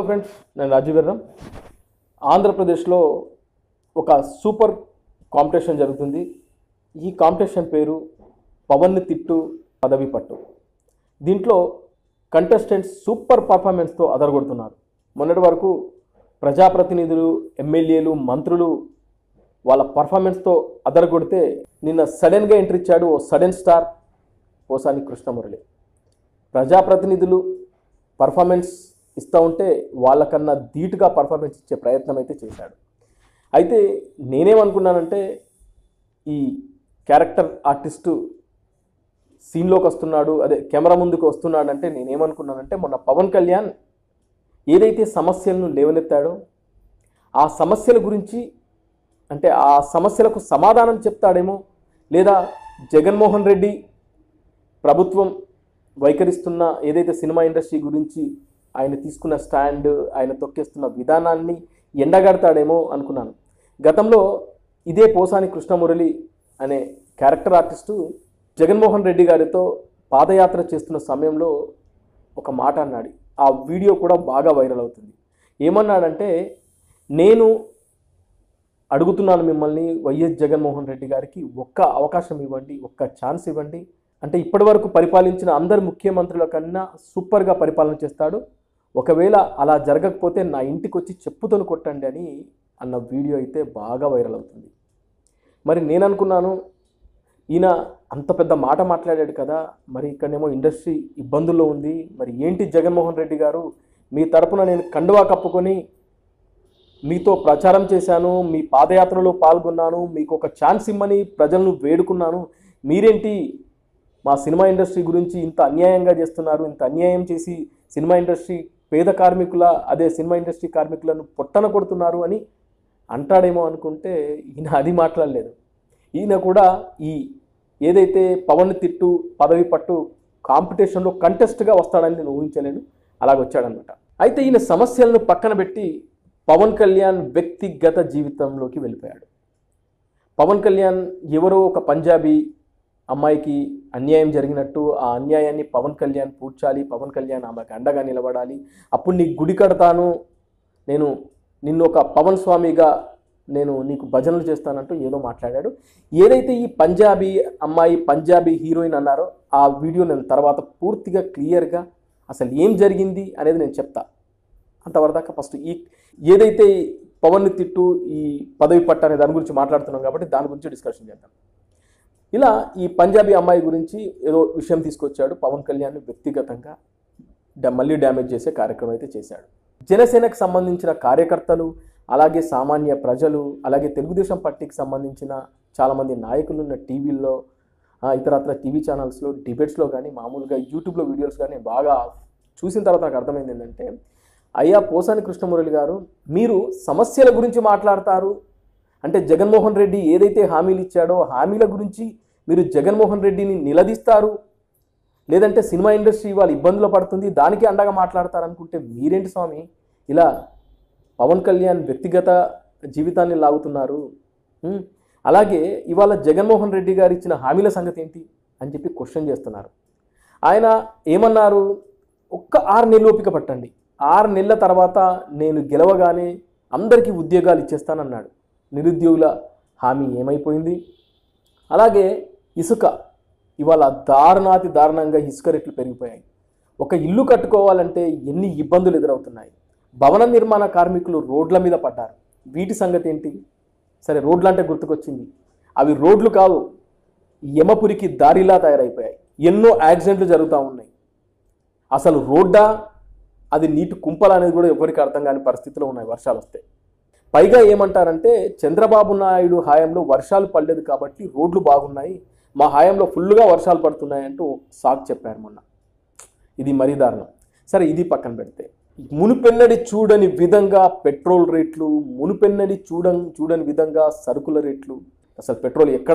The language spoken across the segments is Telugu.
ఫ్రెండ్స్ నేను రాజీవ్ వెర్రం ఆంధ్రప్రదేశ్లో ఒక సూపర్ కాంపిటీషన్ జరుగుతుంది ఈ కాంపిటీషన్ పేరు పవన్ని తిట్టు పదవి పట్టు దీంట్లో కంటెస్టెంట్స్ సూపర్ పర్ఫార్మెన్స్తో అదరగొడుతున్నారు మొన్నటి వరకు ప్రజాప్రతినిధులు ఎమ్మెల్యేలు మంత్రులు వాళ్ళ పర్ఫార్మెన్స్తో అదరగొడితే నిన్న సడన్గా ఎంట్రీ ఇచ్చాడు ఓ సడన్ స్టార్ పోసాని కృష్ణమురళి ప్రజాప్రతినిధులు పర్ఫార్మెన్స్ ఇస్తూ ఉంటే వాళ్ళకన్నా ధీటుగా పర్ఫార్మెన్స్ ఇచ్చే ప్రయత్నం అయితే చేశాడు అయితే నేనేమనుకున్నానంటే ఈ క్యారెక్టర్ ఆర్టిస్టు సీన్లోకి వస్తున్నాడు అదే కెమెరా ముందుకు వస్తున్నాడంటే నేనేమనుకున్నానంటే మొన్న పవన్ కళ్యాణ్ ఏదైతే సమస్యలను లేవనెత్తాడో ఆ సమస్యల గురించి అంటే ఆ సమస్యలకు సమాధానం చెప్తాడేమో లేదా జగన్మోహన్ రెడ్డి ప్రభుత్వం వైఖరిస్తున్న ఏదైతే సినిమా ఇండస్ట్రీ గురించి ఆయన తీసుకున్న స్టాండ్ ఆయన తొక్కేస్తున్న విధానాన్ని ఎండగడతాడేమో అనుకున్నాను గతంలో ఇదే పోసాని కృష్ణమురళి అనే క్యారెక్టర్ ఆర్టిస్టు జగన్మోహన్ రెడ్డి గారితో పాదయాత్ర చేస్తున్న సమయంలో ఒక మాట అన్నాడు ఆ వీడియో కూడా బాగా వైరల్ అవుతుంది ఏమన్నాడంటే నేను అడుగుతున్నాను మిమ్మల్ని వైఎస్ జగన్మోహన్ రెడ్డి గారికి ఒక్క అవకాశం ఇవ్వండి ఒక్క ఛాన్స్ ఇవ్వండి అంటే ఇప్పటివరకు పరిపాలించిన అందరు ముఖ్యమంత్రుల కన్నా సూపర్గా పరిపాలన చేస్తాడు ఒకవేళ అలా జరగకపోతే నా ఇంటికి వచ్చి చెప్పుతోని కొట్టండి అని అన్న వీడియో అయితే బాగా వైరల్ అవుతుంది మరి నేను అనుకున్నాను ఈయన అంత పెద్ద మాట మాట్లాడాడు కదా మరి ఇక్కడేమో ఇండస్ట్రీ ఇబ్బందుల్లో ఉంది మరి ఏంటి జగన్మోహన్ రెడ్డి గారు మీ తరపున నేను కండువా కప్పుకొని మీతో ప్రచారం చేశాను మీ పాదయాత్రలో పాల్గొన్నాను మీకు ఒక ఛాన్స్ ఇమ్మని ప్రజలను వేడుకున్నాను మీరేంటి మా సినిమా ఇండస్ట్రీ గురించి ఇంత అన్యాయంగా చేస్తున్నారు ఇంత అన్యాయం చేసి సినిమా ఇండస్ట్రీ పేద కార్మికుల అదే సినిమా ఇండస్ట్రీ కార్మికులను పొట్టన కొడుతున్నారు అని అంటాడేమో అనుకుంటే ఈయన అది మాట్లాడలేదు ఈయన కూడా ఈ ఏదైతే పవన్ తిట్టు పదవి పట్టు కాంపిటీషన్లో కంటెస్ట్గా వస్తాడని నేను ఊహించలేను అలాగ వచ్చాడనమాట అయితే ఈయన సమస్యలను పక్కన పెట్టి పవన్ కళ్యాణ్ వ్యక్తిగత జీవితంలోకి వెళ్ళిపోయాడు పవన్ కళ్యాణ్ ఎవరో ఒక పంజాబీ అమ్మాయికి అన్యాయం జరిగినట్టు ఆ అన్యాయాన్ని పవన్ కళ్యాణ్ పూడ్చాలి పవన్ కళ్యాణ్ ఆమెకు అండగా నిలబడాలి అప్పుడు నీకు గుడి కడతాను నేను నిన్ను ఒక పవన్ స్వామిగా నేను నీకు భజనలు చేస్తానంటూ ఏదో మాట్లాడాడు ఏదైతే ఈ పంజాబీ అమ్మాయి పంజాబీ హీరోయిన్ అన్నారో ఆ వీడియో నేను తర్వాత పూర్తిగా క్లియర్గా అసలు ఏం జరిగింది అనేది నేను చెప్తా అంతవరదాకా ఫస్ట్ ఈ ఏదైతే పవన్ తిట్టు ఈ పదవి పట్టు అనే దాని గురించి మాట్లాడుతున్నాం కాబట్టి దాని గురించి డిస్కషన్ చేద్దాం ఇలా ఈ పంజాబీ అమ్మాయి గురించి ఏదో విషయం తీసుకొచ్చాడు పవన్ కళ్యాణ్ వ్యక్తిగతంగా డ- మళ్ళీ డ్యామేజ్ చేసే కార్యక్రమం అయితే చేశాడు జనసేనకు సంబంధించిన కార్యకర్తలు అలాగే సామాన్య ప్రజలు అలాగే తెలుగుదేశం పార్టీకి సంబంధించిన చాలామంది నాయకులు ఉన్న టీవీల్లో ఆ, ఇతరత్ర టీవీ ఛానల్స్లో డిబేట్స్లో కానీ మామూలుగా యూట్యూబ్లో వీడియోస్ కానీ బాగా చూసిన తర్వాత నాకు అర్థమైంది ఏంటంటే అయ్యా పోసాని కృష్ణమురళి గారు మీరు సమస్యల గురించి మాట్లాడతారు అంటే జగన్మోహన్ రెడ్డి ఏదైతే హామీలు ఇచ్చాడో హామీల గురించి మీరు జగన్మోహన్ రెడ్డిని నిలదీస్తారు లేదంటే సినిమా ఇండస్ట్రీ ఇవాళ ఇబ్బందులు పడుతుంది దానికి అండగా మాట్లాడతారు అనుకుంటే మీరేంటి స్వామి ఇలా పవన్ కళ్యాణ్ వ్యక్తిగత జీవితాన్ని లాగుతున్నారు ఉం? అలాగే ఇవాళ జగన్మోహన్ రెడ్డి గారు ఇచ్చిన హామీల సంగతి ఏంటి అని చెప్పి క్వశ్చన్ చేస్తున్నారు ఆయన ఏమన్నారు ఒక్క ఆరు నెలలు ఓపిక పట్టండి ఆరు నెలల తర్వాత నేను గెలవగానే అందరికీ ఉద్యోగాలు ఇచ్చేస్తానన్నాడు నిరుద్యోగుల హామీ ఏమైపోయింది అలాగే ఇసుక ఇవాళ దారుణాతి దారుణంగా ఇసుక రేట్లు పెరిగిపోయాయి ఒక ఇల్లు కట్టుకోవాలంటే ఎన్ని ఇబ్బందులు ఎదురవుతున్నాయి భవన నిర్మాణ కార్మికులు రోడ్ల మీద పడ్డారు వీటి సంగతి ఏంటి సరే రోడ్లు అంటే గుర్తుకొచ్చింది అవి రోడ్లు కావు యమపురికి దారిలా తయారైపోయాయి ఎన్నో యాక్సిడెంట్లు జరుగుతూ ఉన్నాయి అసలు రోడ్డా అది నీటి కుంపలు అనేది కూడా ఎవరికి అర్థం కాని పరిస్థితిలో ఉన్నాయి వర్షాలు వస్తాయి పైగా ఏమంటారంటే చంద్రబాబు నాయుడు హయాంలో వర్షాలు పడలేదు కాబట్టి రోడ్లు బాగున్నాయి మా హయాంలో ఫుల్గా వర్షాలు పడుతున్నాయి అంటూ సాక్ చెప్పారు మొన్న ఇది మరీ దారుణం సరే ఇది పక్కన పెడితే మునుపెన్నడి చూడని విధంగా పెట్రోల్ రేట్లు మునుపెన్నడి చూడ చూడని విధంగా సరుకుల రేట్లు అసలు పెట్రోల్ ఎక్కడ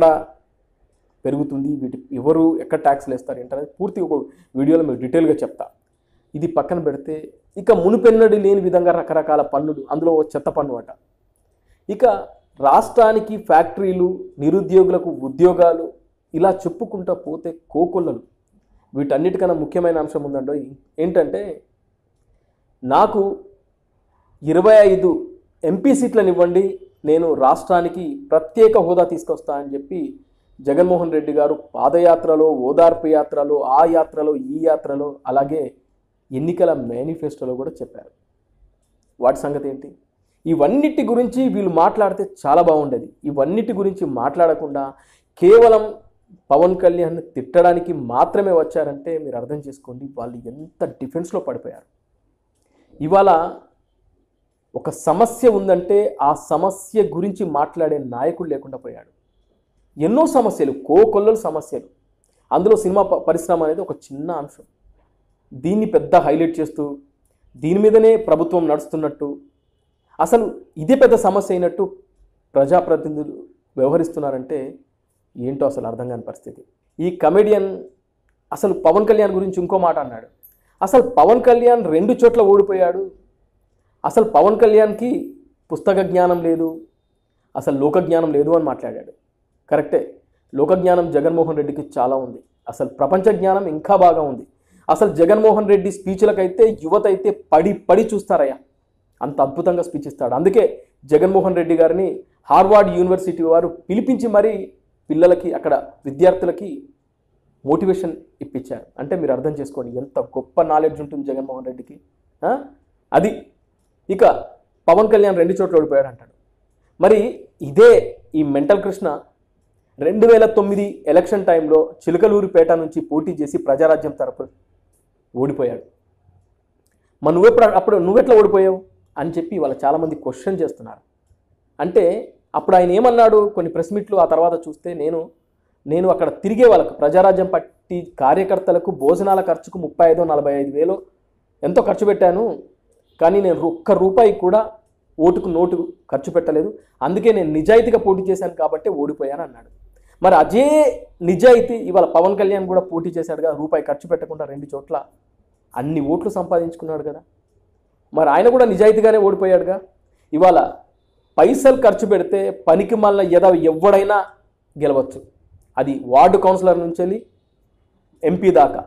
పెరుగుతుంది వీటి ఎవరు ఎక్కడ ట్యాక్స్లు వేస్తారు ఏంటనేది పూర్తి ఒక వీడియోలో మీకు డీటెయిల్గా చెప్తా ఇది పక్కన పెడితే ఇక మునుపెన్నడి లేని విధంగా రకరకాల పన్నులు అందులో ఓ చెత్త పన్ను అట ఇక రాష్ట్రానికి ఫ్యాక్టరీలు నిరుద్యోగులకు ఉద్యోగాలు ఇలా చెప్పుకుంటా పోతే కోకొల్లలు వీటన్నిటికన్నా ముఖ్యమైన అంశం ఉందండో ఏంటంటే నాకు ఇరవై ఐదు ఎంపీ సీట్లను ఇవ్వండి నేను రాష్ట్రానికి ప్రత్యేక హోదా తీసుకొస్తా అని చెప్పి జగన్మోహన్ రెడ్డి గారు పాదయాత్రలో ఓదార్పు యాత్రలో ఆ యాత్రలో ఈ యాత్రలో అలాగే ఎన్నికల మేనిఫెస్టోలో కూడా చెప్పారు వాటి సంగతి ఏంటి ఇవన్నిటి గురించి వీళ్ళు మాట్లాడితే చాలా బాగుండేది ఇవన్నిటి గురించి మాట్లాడకుండా కేవలం పవన్ కళ్యాణ్ తిట్టడానికి మాత్రమే వచ్చారంటే మీరు అర్థం చేసుకోండి వాళ్ళు ఎంత డిఫెన్స్లో పడిపోయారు ఇవాళ ఒక సమస్య ఉందంటే ఆ సమస్య గురించి మాట్లాడే నాయకుడు లేకుండా పోయాడు ఎన్నో సమస్యలు కోకొల్లలు సమస్యలు అందులో సినిమా ప- పరిశ్రమ అనేది ఒక చిన్న అంశం దీన్ని పెద్ద హైలైట్ చేస్తూ దీని మీదనే ప్రభుత్వం నడుస్తున్నట్టు అసలు ఇదే పెద్ద సమస్య అయినట్టు ప్రజాప్రతినిధులు వ్యవహరిస్తున్నారంటే ఏంటో అసలు అర్థం కాని పరిస్థితి ఈ కమెడియన్ అసలు పవన్ కళ్యాణ్ గురించి ఇంకో మాట అన్నాడు అసలు పవన్ కళ్యాణ్ రెండు చోట్ల ఓడిపోయాడు అసలు పవన్ కళ్యాణ్కి పుస్తక జ్ఞానం లేదు అసలు లోక జ్ఞానం లేదు అని మాట్లాడాడు కరెక్టే లోక జ్ఞానం జగన్మోహన్ రెడ్డికి చాలా ఉంది అసలు ప్రపంచ జ్ఞానం ఇంకా బాగా ఉంది అసలు జగన్మోహన్ రెడ్డి స్పీచ్లకైతే యువత అయితే పడి పడి చూస్తారయ్యా అంత అద్భుతంగా స్పీచ్ ఇస్తాడు అందుకే జగన్మోహన్ రెడ్డి గారిని హార్వర్డ్ యూనివర్సిటీ వారు పిలిపించి మరీ పిల్లలకి అక్కడ విద్యార్థులకి మోటివేషన్ ఇప్పించారు అంటే మీరు అర్థం చేసుకోండి ఎంత గొప్ప నాలెడ్జ్ ఉంటుంది జగన్మోహన్ రెడ్డికి ఆ? అది ఇక పవన్ కళ్యాణ్ రెండు చోట్ల ఓడిపోయాడు అంటాడు మరి ఇదే ఈ మెంటల్ కృష్ణ రెండు వేల తొమ్మిది ఎలక్షన్ టైంలో చిలకలూరిపేట నుంచి పోటీ చేసి ప్రజారాజ్యం తరపు ఓడిపోయాడు మరి నువ్వెప్పుడు అప్పుడు నువ్వెట్లా ఓడిపోయావు అని చెప్పి వాళ్ళ చాలామంది క్వశ్చన్ చేస్తున్నారు అంటే అప్పుడు ఆయన ఏమన్నాడు కొన్ని ప్రెస్ మీట్లు ఆ తర్వాత చూస్తే నేను నేను అక్కడ తిరిగే వాళ్ళకు ప్రజారాజ్యం పట్టి కార్యకర్తలకు భోజనాల ఖర్చుకు ముప్పై ఐదు నలభై ఐదు వేలు ఎంతో ఖర్చు పెట్టాను కానీ నేను ఒక్క రూపాయి కూడా ఓటుకు నోటు ఖర్చు పెట్టలేదు అందుకే నేను నిజాయితీగా పోటీ చేశాను కాబట్టి ఓడిపోయాను అన్నాడు మరి అదే నిజాయితీ ఇవాళ పవన్ కళ్యాణ్ కూడా పోటీ చేశాడు కదా రూపాయి ఖర్చు పెట్టకుండా రెండు చోట్ల అన్ని ఓట్లు సంపాదించుకున్నాడు కదా మరి ఆయన కూడా నిజాయితీగానే ఓడిపోయాడుగా ఇవాళ పైసలు ఖర్చు పెడితే పనికి మళ్ళీ ఎద ఎవడైనా గెలవచ్చు అది వార్డు కౌన్సిలర్ నుంచి వెళ్ళి ఎంపీ దాకా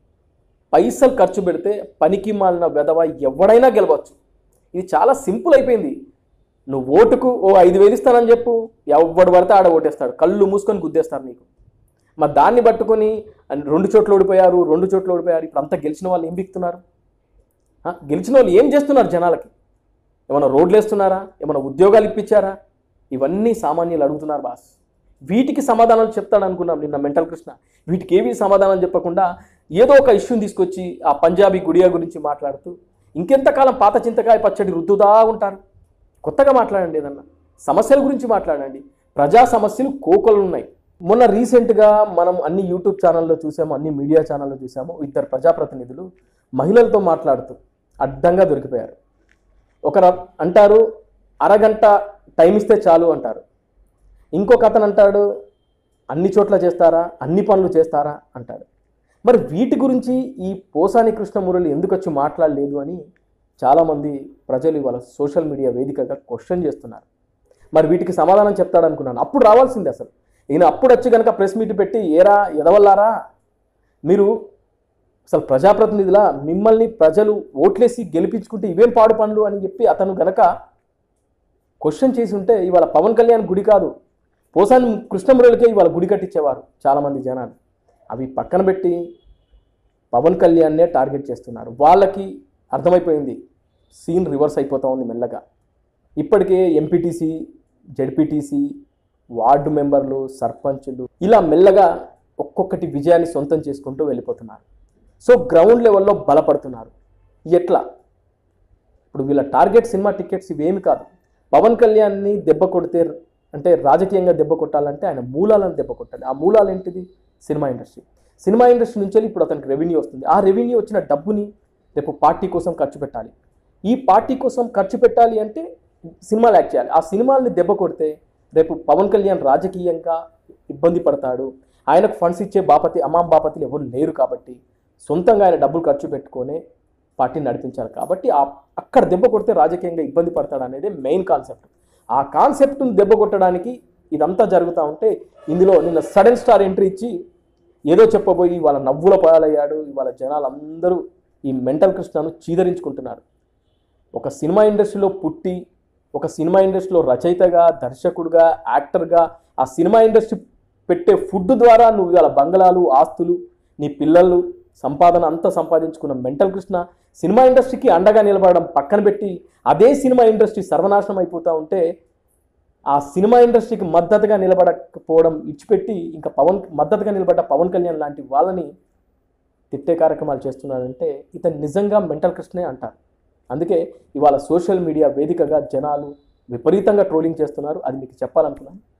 పైసలు ఖర్చు పెడితే పనికి మాలిన వెధవ ఎవడైనా గెలవచ్చు ఇది చాలా సింపుల్ అయిపోయింది నువ్వు ఓటుకు ఓ ఐదు వేలు ఇస్తానని చెప్పు ఎవడు పడితే ఆడ ఓటేస్తాడు కళ్ళు మూసుకొని గుద్దేస్తారు నీకు మరి దాన్ని పట్టుకొని రెండు చోట్ల ఓడిపోయారు రెండు చోట్ల ఓడిపోయారు ఇప్పుడు అంతా గెలిచిన వాళ్ళు ఏం బిక్తున్నారు ఆ, గెలిచిన వాళ్ళు ఏం చేస్తున్నారు జనాలకి ఏమైనా రోడ్లు వేస్తున్నారా ఏమైనా ఉద్యోగాలు ఇప్పించారా ఇవన్నీ సామాన్యులు అడుగుతున్నారు బాస్ వీటికి సమాధానాలు చెప్తాడు అనుకున్నాం నిన్న మెంటల్ కృష్ణ వీటికి ఏవి సమాధానం చెప్పకుండా ఏదో ఒక ఇష్యూని తీసుకొచ్చి ఆ పంజాబీ గుడియా గురించి మాట్లాడుతూ ఇంకెంతకాలం పాత చింతకాయ పచ్చడి రుద్దుదా ఉంటారు కొత్తగా మాట్లాడండి ఏదన్నా సమస్యల గురించి మాట్లాడండి ప్రజా సమస్యలు కోకొలు ఉన్నాయి మొన్న రీసెంట్గా మనం అన్ని యూట్యూబ్ ఛానల్లో చూసాము అన్ని మీడియా ఛానల్లో చూసాము ఇద్దరు ప్రజాప్రతినిధులు మహిళలతో మాట్లాడుతూ అడ్డంగా దొరికిపోయారు ఒకరు అంటారు అరగంట టైం ఇస్తే చాలు అంటారు ఇంకొక అతను అంటాడు అన్ని చోట్ల చేస్తారా అన్ని పనులు చేస్తారా అంటాడు మరి వీటి గురించి ఈ పోసాని కృష్ణమురళి ఎందుకు వచ్చి మాట్లాడలేదు అని చాలామంది ప్రజలు ఇవాళ సోషల్ మీడియా వేదికగా క్వశ్చన్ చేస్తున్నారు మరి వీటికి సమాధానం చెప్తాడనుకున్నాను అప్పుడు రావాల్సిందే అసలు ఈయన అప్పుడు వచ్చి కనుక ప్రెస్ మీట్ పెట్టి ఏరా ఎదవల్లారా మీరు అసలు ప్రజాప్రతినిధుల మిమ్మల్ని ప్రజలు ఓట్లేసి గెలిపించుకుంటే ఇవేం పాడు పనులు అని చెప్పి అతను గనక క్వశ్చన్ చేసి ఉంటే ఇవాళ పవన్ కళ్యాణ్ గుడి కాదు పోసాని కృష్ణమురళికే ఇవాళ గుడి కట్టించేవారు చాలామంది జనాలు అవి పక్కన పెట్టి పవన్ కళ్యాణ్నే టార్గెట్ చేస్తున్నారు వాళ్ళకి అర్థమైపోయింది సీన్ రివర్స్ అయిపోతూ ఉంది మెల్లగా ఇప్పటికే ఎంపీటీసీ జెడ్పీటీసీ వార్డు మెంబర్లు సర్పంచులు ఇలా మెల్లగా ఒక్కొక్కటి విజయాన్ని సొంతం చేసుకుంటూ వెళ్ళిపోతున్నారు సో గ్రౌండ్ లెవెల్లో బలపడుతున్నారు ఎట్లా ఇప్పుడు వీళ్ళ టార్గెట్ సినిమా టికెట్స్ ఇవేమి కాదు పవన్ కళ్యాణ్ని దెబ్బ కొడితే అంటే రాజకీయంగా దెబ్బ కొట్టాలంటే ఆయన మూలాలను దెబ్బ కొట్టాలి ఆ మూలాలు ఏంటిది సినిమా ఇండస్ట్రీ సినిమా ఇండస్ట్రీ నుంచి వెళ్ళి ఇప్పుడు అతనికి రెవెన్యూ వస్తుంది ఆ రెవెన్యూ వచ్చిన డబ్బుని రేపు పార్టీ కోసం ఖర్చు పెట్టాలి ఈ పార్టీ కోసం ఖర్చు పెట్టాలి అంటే సినిమాలు యాక్ట్ చేయాలి ఆ సినిమాల్ని దెబ్బ కొడితే రేపు పవన్ కళ్యాణ్ రాజకీయంగా ఇబ్బంది పడతాడు ఆయనకు ఫండ్స్ ఇచ్చే బాపతి అమాం బాపతిలు ఎవరు లేరు కాబట్టి సొంతంగా ఆయన డబ్బులు ఖర్చు పెట్టుకొని పార్టీని నడిపించాలి కాబట్టి ఆ అక్కడ దెబ్బ కొడితే రాజకీయంగా ఇబ్బంది పడతాడు అనేది మెయిన్ కాన్సెప్ట్ ఆ కాన్సెప్ట్ని దెబ్బ కొట్టడానికి ఇదంతా జరుగుతూ ఉంటే ఇందులో నిన్న సడన్ స్టార్ ఎంట్రీ ఇచ్చి ఏదో చెప్పబోయి వాళ్ళ నవ్వుల పాలయ్యాడు ఇవాళ జనాలు అందరూ ఈ మెంటల్ కృష్ణను చీదరించుకుంటున్నారు ఒక సినిమా ఇండస్ట్రీలో పుట్టి ఒక సినిమా ఇండస్ట్రీలో రచయితగా దర్శకుడుగా యాక్టర్గా ఆ సినిమా ఇండస్ట్రీ పెట్టే ఫుడ్ ద్వారా నువ్వు ఇవాళ బంగళాలు ఆస్తులు నీ పిల్లలు సంపాదన అంతా సంపాదించుకున్న మెంటల్ కృష్ణ సినిమా ఇండస్ట్రీకి అండగా నిలబడడం పక్కన పెట్టి అదే సినిమా ఇండస్ట్రీ సర్వనాశనం అయిపోతూ ఉంటే ఆ సినిమా ఇండస్ట్రీకి మద్దతుగా నిలబడకపోవడం ఇచ్చిపెట్టి ఇంకా పవన్ మద్దతుగా నిలబడ్డ పవన్ కళ్యాణ్ లాంటి వాళ్ళని తిట్టే కార్యక్రమాలు చేస్తున్నాడంటే ఇతను నిజంగా మెంటల్ కృష్ణే అంటారు అందుకే ఇవాళ సోషల్ మీడియా వేదికగా జనాలు విపరీతంగా ట్రోలింగ్ చేస్తున్నారు అది మీకు చెప్పాలనుకున్నాను